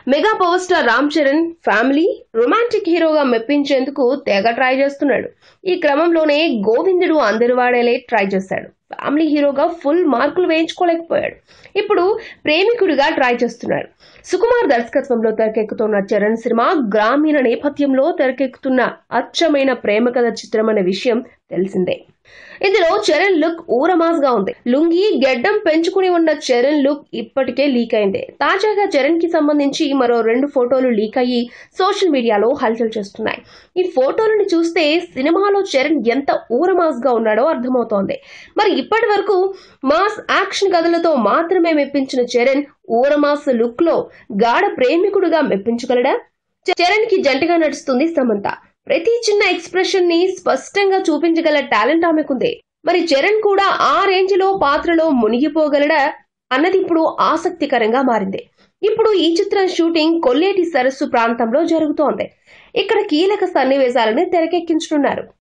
mega power star Ram Charan family romantic హీరోగా మెప్పించేందుకు తెగ ట్రై చేస్తున్నాడు ఈ క్రమంలోనే గోవిందుడు అందరు వాడేలే ట్రై చేశాడు ఫ్యామిలీ హీరోగా ఫుల్ మార్కులు వేయించుకోలేకపోయాడు ఇప్పుడు ప్రేమికుడిగా ట్రై చేస్తున్నాడు సుకుమార్ దర్శకత్వంలో తెరకెక్కుతున్న చరణ్ సినిమా గ్రామీణ నేపథ్యంలో తెరకెక్కుతున్న అచ్చమైన ప్రేమ కథ చిత్రం అనే విషయం తెలిసిందే ఇందులో చరణ్ లుక్ ఊరమాస్ గా ఉంది లుంగి గెడ్డం పెంచుకుని ఉన్న చరణ్ లుక్ ఇప్పటికే లీక్ అయింది తాజాగా చరణ్ కి సంబంధించి మరో రెండు ఫోటోలు లీక్ అయ్యి సోషల్ మీడియాలో హల్చల్ చేస్తున్నాయి ఈ ఫోటోలను చూస్తే సినిమాలో చరణ్ ఎంత ఊరమాస్ గా ఉన్నాడో అర్థమవుతోంది మరి ఇప్పటి వరకు మాస్ యాక్షన్ కథలతో మాత్రమే మెప్పించిన చరణ్ ఊరమాస్ లుక్ లో గాఢ ప్రేమికుడుగా మెప్పించగలడా చరణ్ కి జంటగా నడుస్తుంది సమంత ప్రతి చిన్న ఎక్స్ప్రెషన్ ని స్పష్టంగా చూపించగల టాలెంట్ ఆమెకుంది మరి చరణ్ కూడా ఆ రేంజ్ లో పాత్రలో మునిగిపోగలడా అన్నది ఇప్పుడు ఆసక్తికరంగా మారింది ఇప్పుడు ఈ చిత్రం షూటింగ్ కొల్లేటి సరస్సు ప్రాంతంలో జరుగుతోంది ఇక్కడ కీలక సన్నివేశాలను తెరకెక్కించనున్నారు